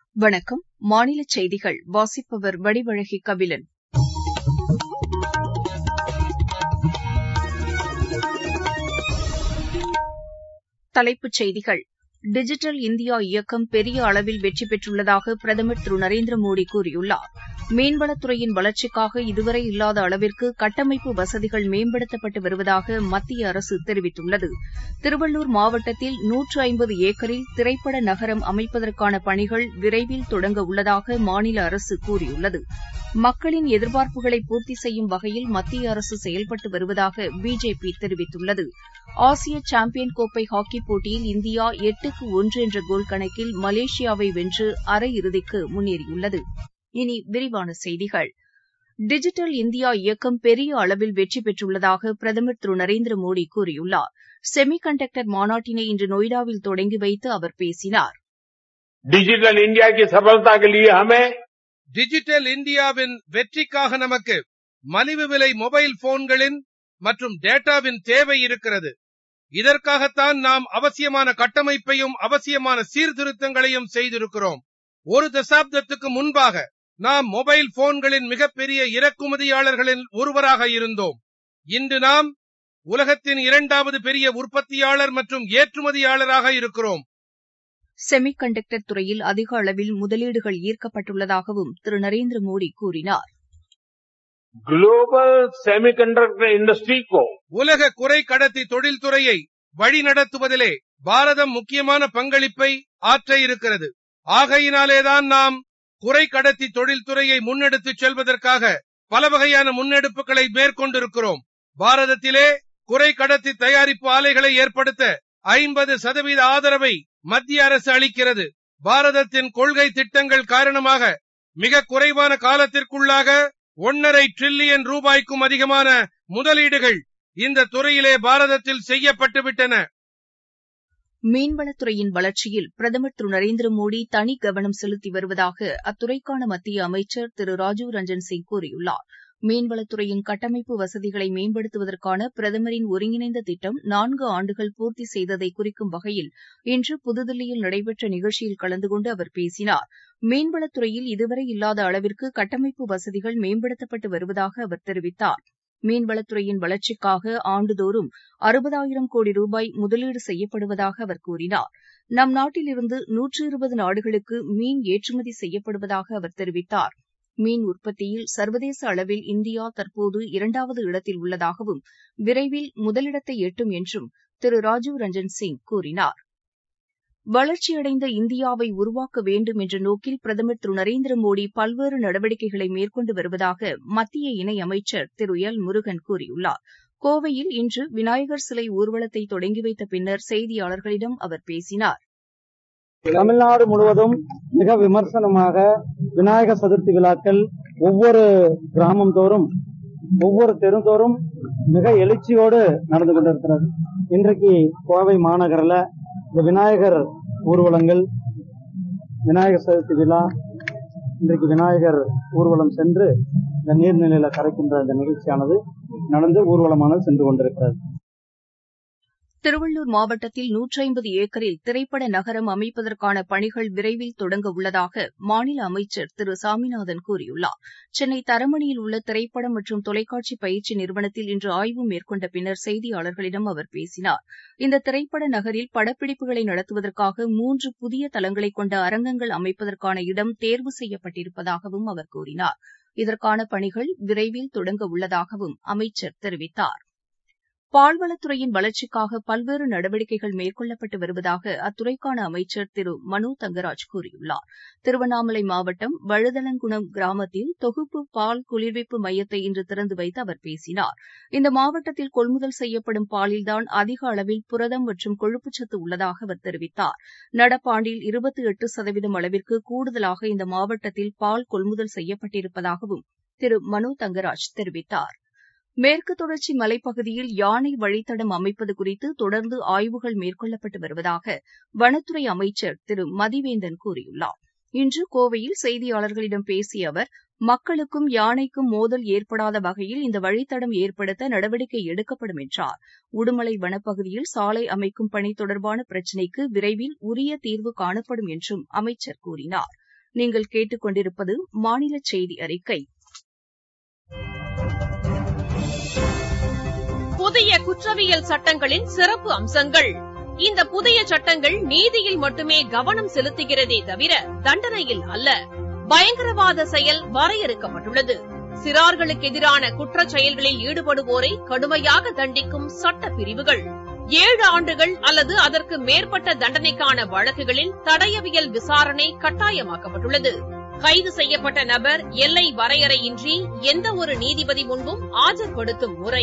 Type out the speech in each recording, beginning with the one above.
வணக்கம் மாநில செய்திகள் வாசிப்பவர் வடிவழகி கபிலன் தலைப்புச் செய்திகள் டிஜிட்டல் இந்தியா இயக்கம் பெரிய அளவில் வெற்றி பெற்றுள்ளதாக பிரதமர் திரு நரேந்திர மோடி கூறியுள்ளார் மீன்வளத்துறையின் வளர்ச்சிக்காக இதுவரை இல்லாத அளவிற்கு கட்டமைப்பு வசதிகள் மேம்படுத்தப்பட்டு வருவதாக மத்திய அரசு தெரிவித்துள்ளது திருவள்ளூர் மாவட்டத்தில் நூற்று ஐம்பது ஏக்கரில் திரைப்பட நகரம் அமைப்பதற்கான பணிகள் விரைவில் தொடங்க உள்ளதாக மாநில அரசு கூறியுள்ளது மக்களின் எதிர்பார்ப்புகளை பூர்த்தி செய்யும் வகையில் மத்திய அரசு செயல்பட்டு வருவதாக பிஜேபி தெரிவித்துள்ளது ஆசிய சாம்பியன் கோப்பை ஹாக்கிப் போட்டியில் இந்தியா எட்டுக்கு ஒன்று என்ற கோல் கணக்கில் மலேசியாவை வென்று அரையிறுதிக்கு முன்னேறியுள்ளது இனி விரிவான செய்திகள் டிஜிட்டல் இந்தியா இயக்கம் பெரிய அளவில் வெற்றி பெற்றுள்ளதாக பிரதமர் திரு நரேந்திர மோடி கூறியுள்ளார் செமி கண்டக்டர் மாநாட்டினை இன்று நொய்டாவில் தொடங்கி வைத்து அவர் பேசினார் डिजिटल इंडिया की सफलता के लिए हमें டிஜிட்டல் இந்தியாவின் வெற்றிக்காக நமக்கு மலிவு விலை மொபைல் போன்களின் மற்றும் டேட்டாவின் தேவை இருக்கிறது இதற்காகத்தான் நாம் அவசியமான கட்டமைப்பையும் அவசியமான சீர்திருத்தங்களையும் செய்திருக்கிறோம் ஒரு தசாப்தத்துக்கு முன்பாக நாம் மொபைல் போன்களின் மிகப்பெரிய இறக்குமதியாளர்களில் ஒருவராக இருந்தோம் இன்று நாம் உலகத்தின் இரண்டாவது பெரிய உற்பத்தியாளர் மற்றும் ஏற்றுமதியாளராக இருக்கிறோம் செமி கண்டக்டர் துறையில் அதிக அளவில் முதலீடுகள் ஈர்க்கப்பட்டுள்ளதாகவும் திரு நரேந்திர மோடி கூறினார் ग्लोबल सेमीकंडक्टर इंडस्ट्री को உலக குறை கடத்தி தொழில்துறையை வழிநடத்துவதிலே பாரதம் முக்கியமான பங்களிப்பை ஆற்ற இருக்கிறது ஆகையினாலேதான் நாம் குறை கடத்தி தொழில்துறையை முன்னெடுத்துச் செல்வதற்காக பல வகையான முன்னெடுப்புகளை மேற்கொண்டிருக்கிறோம் பாரதத்திலே குறை கடத்தி தயாரிப்பு ஆலைகளை ஏற்படுத்த ஐம்பது சதவீத ஆதரவை மத்திய அரசு அளிக்கிறது பாரதத்தின் கொள்கை திட்டங்கள் காரணமாக மிக குறைவான காலத்திற்குள்ளாக ஒன்னரை டிரில்லியன் ரூபாய்க்கும் அதிகமான முதலீடுகள் இந்த துறையிலே பாரதத்தில் செய்யப்பட்டுவிட்டன மீன்வளத்துறையின் வளர்ச்சியில் பிரதமர் திரு நரேந்திர மோடி தனி கவனம் செலுத்தி வருவதாக அத்துறைக்கான மத்திய அமைச்சர் திரு ராஜீவ் ரஞ்சன் சிங் கூறியுள்ளார் மீன்வளத்துறையின் கட்டமைப்பு வசதிகளை மேம்படுத்துவதற்கான பிரதமரின் ஒருங்கிணைந்த திட்டம் நான்கு ஆண்டுகள் பூர்த்தி செய்ததை குறிக்கும் வகையில் இன்று புதுதில்லியில் நடைபெற்ற நிகழ்ச்சியில் கலந்து கொண்டு அவர் பேசினார் மீன்வளத்துறையில் இதுவரை இல்லாத அளவிற்கு கட்டமைப்பு வசதிகள் மேம்படுத்தப்பட்டு வருவதாக அவர் தெரிவித்தார் மீன்வளத்துறையின் வளர்ச்சிக்காக ஆண்டுதோறும் அறுபதாயிரம் கோடி ரூபாய் முதலீடு செய்யப்படுவதாக அவர் கூறினார் நம் நாட்டிலிருந்து நூற்று இருபது நாடுகளுக்கு மீன் ஏற்றுமதி செய்யப்படுவதாக அவர் தெரிவித்தார் மீன் உற்பத்தியில் சர்வதேச அளவில் இந்தியா தற்போது இரண்டாவது இடத்தில் உள்ளதாகவும் விரைவில் முதலிடத்தை எட்டும் என்றும் திரு ராஜீவ் ரஞ்சன் சிங் கூறினார் வளர்ச்சியடைந்த இந்தியாவை உருவாக்க வேண்டும் என்ற நோக்கில் பிரதமர் திரு நரேந்திர மோடி பல்வேறு நடவடிக்கைகளை மேற்கொண்டு வருவதாக மத்திய இணையமைச்சர் திரு எல் முருகன் கூறியுள்ளார் கோவையில் இன்று விநாயகர் சிலை ஊர்வலத்தை தொடங்கி வைத்த பின்னர் செய்தியாளர்களிடம் அவர் பேசினார் தமிழ்நாடு முழுவதும் மிக விமர்சனமாக விநாயகர் சதுர்த்தி விழாக்கள் ஒவ்வொரு கிராமம் தோறும் ஒவ்வொரு தெருந்தோறும் மிக எழுச்சியோடு நடந்து கொண்டிருக்கிறது இன்றைக்கு கோவை மாநகரில் இந்த விநாயகர் ஊர்வலங்கள் விநாயகர் சதுர்த்தி விழா இன்றைக்கு விநாயகர் ஊர்வலம் சென்று இந்த நீர்நிலையில கரைக்கின்ற இந்த நிகழ்ச்சியானது நடந்து ஊர்வலமானது சென்று கொண்டிருக்கிறது திருவள்ளூர் மாவட்டத்தில் நூற்றி ஐம்பது ஏக்கரில் திரைப்பட நகரம் அமைப்பதற்கான பணிகள் விரைவில் தொடங்க உள்ளதாக மாநில அமைச்சர் திரு சாமிநாதன் கூறியுள்ளார் சென்னை தரமணியில் உள்ள திரைப்படம் மற்றும் தொலைக்காட்சி பயிற்சி நிறுவனத்தில் இன்று ஆய்வு மேற்கொண்ட பின்னர் செய்தியாளர்களிடம் அவர் பேசினார் இந்த திரைப்பட நகரில் படப்பிடிப்புகளை நடத்துவதற்காக மூன்று புதிய தளங்களை கொண்ட அரங்கங்கள் அமைப்பதற்கான இடம் தேர்வு செய்யப்பட்டிருப்பதாகவும் அவர் கூறினார் இதற்கான பணிகள் விரைவில் தொடங்க உள்ளதாகவும் அமைச்சர் தெரிவித்தார் பால்வளத்துறையின் வளர்ச்சிக்காக பல்வேறு நடவடிக்கைகள் மேற்கொள்ளப்பட்டு வருவதாக அத்துறைக்கான அமைச்சர் திரு மனோ தங்கராஜ் கூறியுள்ளார் திருவண்ணாமலை மாவட்டம் வழுதலங்குணம் கிராமத்தில் தொகுப்பு பால் குளிர்விப்பு மையத்தை இன்று திறந்து வைத்து அவர் பேசினார் இந்த மாவட்டத்தில் கொள்முதல் செய்யப்படும் பாலில்தான் அதிக அளவில் புரதம் மற்றும் கொழுப்புச்சத்து உள்ளதாக அவர் தெரிவித்தார் நடப்பாண்டில் இருபத்தி எட்டு சதவீதம் அளவிற்கு கூடுதலாக இந்த மாவட்டத்தில் பால் கொள்முதல் செய்யப்பட்டிருப்பதாகவும் திரு மனோ தங்கராஜ் தெரிவித்தார் மேற்கு தொடர்ச்சி மலைப்பகுதியில் யானை வழித்தடம் அமைப்பது குறித்து தொடர்ந்து ஆய்வுகள் மேற்கொள்ளப்பட்டு வருவதாக வனத்துறை அமைச்சர் திரு மதிவேந்தன் கூறியுள்ளார் இன்று கோவையில் செய்தியாளர்களிடம் பேசிய அவர் மக்களுக்கும் யானைக்கும் மோதல் ஏற்படாத வகையில் இந்த வழித்தடம் ஏற்படுத்த நடவடிக்கை எடுக்கப்படும் என்றார் உடுமலை வனப்பகுதியில் சாலை அமைக்கும் பணி தொடர்பான பிரச்சினைக்கு விரைவில் உரிய தீர்வு காணப்படும் என்றும் அமைச்சர் கூறினார் நீங்கள் கேட்டுக் கொண்டிருப்பது மாநில செய்தி அறிக்கை புதிய குற்றவியல் சட்டங்களின் சிறப்பு அம்சங்கள் இந்த புதிய சட்டங்கள் நீதியில் மட்டுமே கவனம் செலுத்துகிறதே தவிர தண்டனையில் அல்ல பயங்கரவாத செயல் வரையறுக்கப்பட்டுள்ளது சிறார்களுக்கு எதிரான குற்றச் செயல்களில் ஈடுபடுவோரை கடுமையாக தண்டிக்கும் சட்ட பிரிவுகள் ஏழு ஆண்டுகள் அல்லது அதற்கு மேற்பட்ட தண்டனைக்கான வழக்குகளில் தடயவியல் விசாரணை கட்டாயமாக்கப்பட்டுள்ளது கைது செய்யப்பட்ட நபர் எல்லை வரையறையின்றி எந்த ஒரு நீதிபதி முன்பும் ஆஜர்படுத்தும் முறை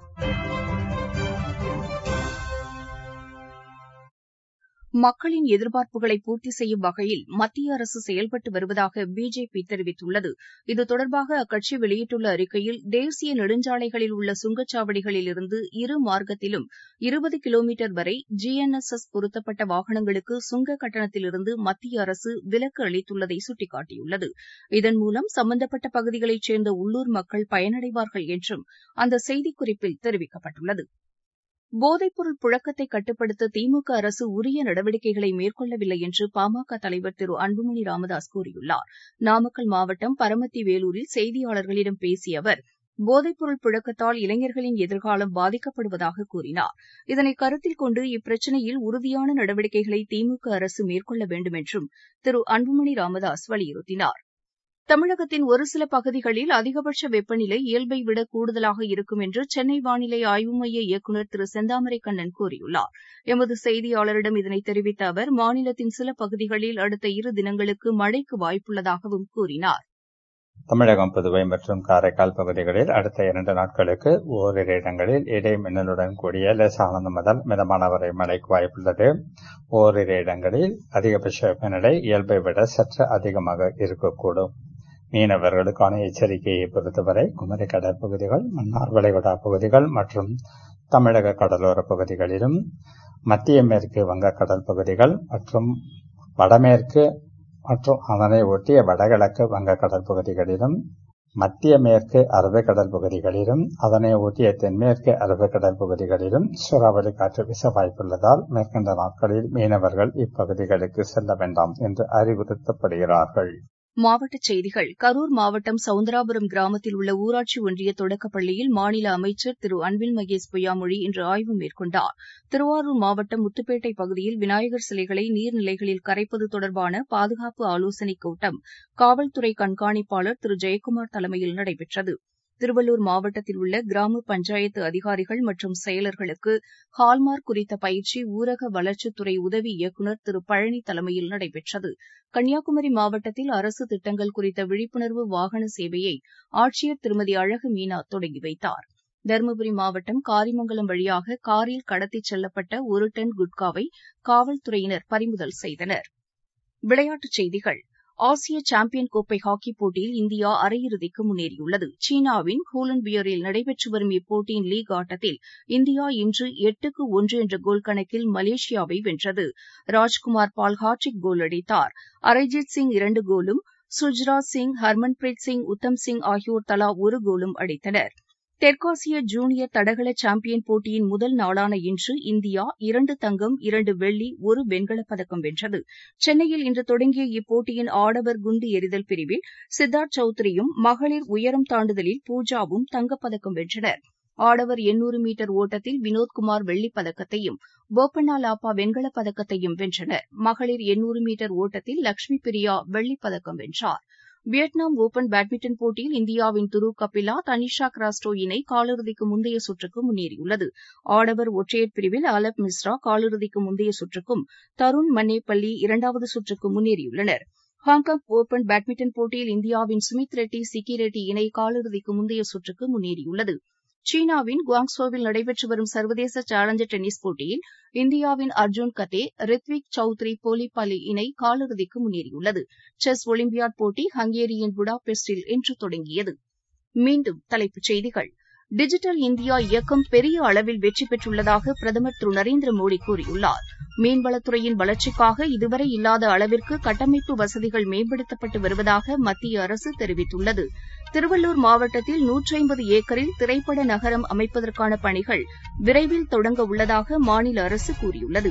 மக்களின் எதிர்பார்ப்புகளை பூர்த்தி செய்யும் வகையில் மத்திய அரசு செயல்பட்டு வருவதாக பிஜேபி தெரிவித்துள்ளது இது தொடர்பாக அக்கட்சி வெளியிட்டுள்ள அறிக்கையில் தேசிய நெடுஞ்சாலைகளில் உள்ள சுங்கச்சாவடிகளில் இருந்து இரு மார்க்கத்திலும் இருபது கிலோமீட்டர் வரை ஜிஎன்எஸ்எஸ் பொருத்தப்பட்ட வாகனங்களுக்கு சுங்க கட்டணத்திலிருந்து மத்திய அரசு விலக்கு அளித்துள்ளதை சுட்டிக்காட்டியுள்ளது இதன் மூலம் சம்பந்தப்பட்ட பகுதிகளைச் சேர்ந்த உள்ளூர் மக்கள் பயனடைவார்கள் என்றும் அந்த செய்திக்குறிப்பில் தெரிவிக்கப்பட்டுள்ளது போதைப்பொருள் புழக்கத்தை கட்டுப்படுத்த திமுக அரசு உரிய நடவடிக்கைகளை மேற்கொள்ளவில்லை என்று பாமக தலைவர் திரு அன்புமணி ராமதாஸ் கூறியுள்ளார் நாமக்கல் மாவட்டம் பரமத்தி வேலூரில் செய்தியாளர்களிடம் பேசிய அவர் போதைப்பொருள் புழக்கத்தால் இளைஞர்களின் எதிர்காலம் பாதிக்கப்படுவதாக கூறினார் இதனை கருத்தில் கொண்டு இப்பிரச்சினையில் உறுதியான நடவடிக்கைகளை திமுக அரசு மேற்கொள்ள வேண்டும் என்றும் திரு அன்புமணி ராமதாஸ் வலியுறுத்தினார் தமிழகத்தின் ஒரு சில பகுதிகளில் அதிகபட்ச வெப்பநிலை இயல்பை விட கூடுதலாக இருக்கும் என்று சென்னை வானிலை ஆய்வு மைய இயக்குநர் திரு செந்தாமரை கண்ணன் கூறியுள்ளார் எமது செய்தியாளரிடம் இதனை தெரிவித்த அவர் மாநிலத்தின் சில பகுதிகளில் அடுத்த இரு தினங்களுக்கு மழைக்கு வாய்ப்புள்ளதாகவும் கூறினார் தமிழகம் புதுவை மற்றும் காரைக்கால் பகுதிகளில் அடுத்த இரண்டு நாட்களுக்கு ஓரிரு இடங்களில் இடை மின்னலுடன் கூடிய லேசானது முதல் மிதமான வரை மழைக்கு வாய்ப்புள்ளது ஓரிரு இடங்களில் அதிகபட்ச வெப்பநிலை இயல்பை விட சற்று அதிகமாக இருக்கக்கூடும் மீனவர்களுக்கான எச்சரிக்கையை பொறுத்தவரை குமரி கடல் பகுதிகள் மன்னார் வளைகுடா பகுதிகள் மற்றும் தமிழக கடலோர பகுதிகளிலும் மத்திய மேற்கு வங்கக்கடல் பகுதிகள் மற்றும் வடமேற்கு மற்றும் அதனை ஒட்டிய வடகிழக்கு வங்கக்கடல் பகுதிகளிலும் மத்திய மேற்கு அரபிக்கடல் பகுதிகளிலும் அதனை ஒட்டிய தென்மேற்கு அரபிக்கடல் பகுதிகளிலும் சூறாவளி காற்று வீச வாய்ப்புள்ளதால் மேற்கண்ட நாட்களில் மீனவர்கள் இப்பகுதிகளுக்கு செல்ல வேண்டாம் என்று அறிவுறுத்தப்படுகிறார்கள் மாவட்டச் செய்திகள் கரூர் மாவட்டம் சவுந்தராபுரம் கிராமத்தில் உள்ள ஊராட்சி ஒன்றிய தொடக்கப்பள்ளியில் மாநில அமைச்சர் திரு அன்பில் மகேஷ் பொய்யாமொழி இன்று ஆய்வு மேற்கொண்டார் திருவாரூர் மாவட்டம் முத்துப்பேட்டை பகுதியில் விநாயகர் சிலைகளை நீர்நிலைகளில் கரைப்பது தொடர்பான பாதுகாப்பு ஆலோசனைக் கூட்டம் காவல்துறை கண்காணிப்பாளர் திரு ஜெயக்குமார் தலைமையில் நடைபெற்றது திருவள்ளூர் மாவட்டத்தில் உள்ள கிராம பஞ்சாயத்து அதிகாரிகள் மற்றும் செயலர்களுக்கு ஹால்மார்க் குறித்த பயிற்சி ஊரக வளர்ச்சித்துறை உதவி இயக்குநர் திரு பழனி தலைமையில் நடைபெற்றது கன்னியாகுமரி மாவட்டத்தில் அரசு திட்டங்கள் குறித்த விழிப்புணர்வு வாகன சேவையை ஆட்சியர் திருமதி அழகு மீனா தொடங்கி வைத்தார் தருமபுரி மாவட்டம் காரிமங்கலம் வழியாக காரில் கடத்திச் செல்லப்பட்ட ஒரு டன் குட்காவை காவல்துறையினர் பறிமுதல் செய்தனர் விளையாட்டுச் செய்திகள் ஆசிய சாம்பியன் கோப்பை ஹாக்கிப் போட்டியில் இந்தியா அரையிறுதிக்கு முன்னேறியுள்ளது சீனாவின் ஹூலன்பியரில் நடைபெற்று வரும் இப்போட்டியின் லீக் ஆட்டத்தில் இந்தியா இன்று எட்டுக்கு ஒன்று என்ற கோல் கணக்கில் மலேசியாவை வென்றது ராஜ்குமார் பால் ஹாட்ரிக் கோல் அடித்தார் அரைஜித் சிங் இரண்டு கோலும் சுஜ்ராஜ் சிங் ஹர்மன்பிரீத் சிங் உத்தம் சிங் ஆகியோர் தலா ஒரு கோலும் அடித்தனர் தெற்காசிய ஜூனியர் தடகள சாம்பியன் போட்டியின் முதல் நாளான இன்று இந்தியா இரண்டு தங்கம் இரண்டு வெள்ளி ஒரு வெண்கலப் பதக்கம் வென்றது சென்னையில் இன்று தொடங்கிய இப்போட்டியின் ஆடவர் குண்டு எறிதல் பிரிவில் சித்தார்த் சௌத்ரியும் மகளிர் உயரம் தாண்டுதலில் பூஜாவும் தங்கப்பதக்கம் வென்றனர் ஆடவர் எண்ணூறு மீட்டர் ஓட்டத்தில் வினோத்குமார் வெள்ளிப் பதக்கத்தையும் போபண்ணா லாப்பா வெண்கலப் பதக்கத்தையும் வென்றனர் மகளிர் எண்ணூறு மீட்டர் ஓட்டத்தில் லட்சுமி பிரியா வெள்ளிப் பதக்கம் வென்றார் வியட்நாம் ஒபன் பேட்மிண்டன் போட்டியில் இந்தியாவின் துருவ் கபிலா தனிஷா கிராஸ்டோ இணை காலிறுதிக்கு முந்தைய சுற்றுக்கு முன்னேறியுள்ளது ஆடவர் ஒற்றையர் பிரிவில் அலப் மிஸ்ரா காலிறுதிக்கு முந்தைய சுற்றுக்கும் தருண் மன்னேப்பள்ளி இரண்டாவது சுற்றுக்கு முன்னேறியுள்ளனர் ஹாங்காங் ஒபன் பேட்மிண்டன் போட்டியில் இந்தியாவின் சுமித் ரெட்டி சிக்கி ரெட்டி இணை காலிறுதிக்கு முந்தைய சுற்றுக்கு முன்னேறியுள்ளது சீனாவின் குவாங்ஸோவில் நடைபெற்று வரும் சர்வதேச சேலஞ்சர் டென்னிஸ் போட்டியில் இந்தியாவின் அர்ஜுன் கத்தே ரித்விக் சௌத்ரி போலிபாலி இணை காலிறுதிக்கு முன்னேறியுள்ளது செஸ் ஒலிம்பியாட் போட்டி ஹங்கேரியின் புடாபெஸ்டில் இன்று தொடங்கியது மீண்டும் தலைப்புச் செய்திகள் டிஜிட்டல் இந்தியா இயக்கம் பெரிய அளவில் வெற்றி பெற்றுள்ளதாக பிரதமர் திரு நரேந்திர மோடி கூறியுள்ளார் மீன்வளத்துறையின் வளர்ச்சிக்காக இதுவரை இல்லாத அளவிற்கு கட்டமைப்பு வசதிகள் மேம்படுத்தப்பட்டு வருவதாக மத்திய அரசு தெரிவித்துள்ளது திருவள்ளூர் மாவட்டத்தில் நூற்றி ஐம்பது ஏக்கரில் திரைப்பட நகரம் அமைப்பதற்கான பணிகள் விரைவில் தொடங்க உள்ளதாக மாநில அரசு கூறியுள்ளது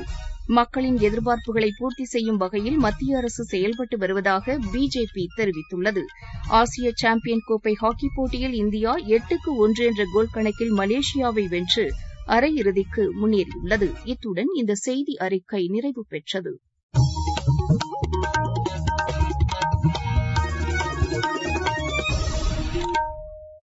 மக்களின் எதிர்பார்ப்புகளை பூர்த்தி செய்யும் வகையில் மத்திய அரசு செயல்பட்டு வருவதாக பிஜேபி தெரிவித்துள்ளது ஆசிய சாம்பியன் கோப்பை ஹாக்கிப் போட்டியில் இந்தியா எட்டுக்கு ஒன்று என்ற கோல் கணக்கில் மலேசியாவை வென்று அரையிறுதிக்கு முன்னேறியுள்ளது இத்துடன் இந்த செய்தி அறிக்கை நிறைவு பெற்றது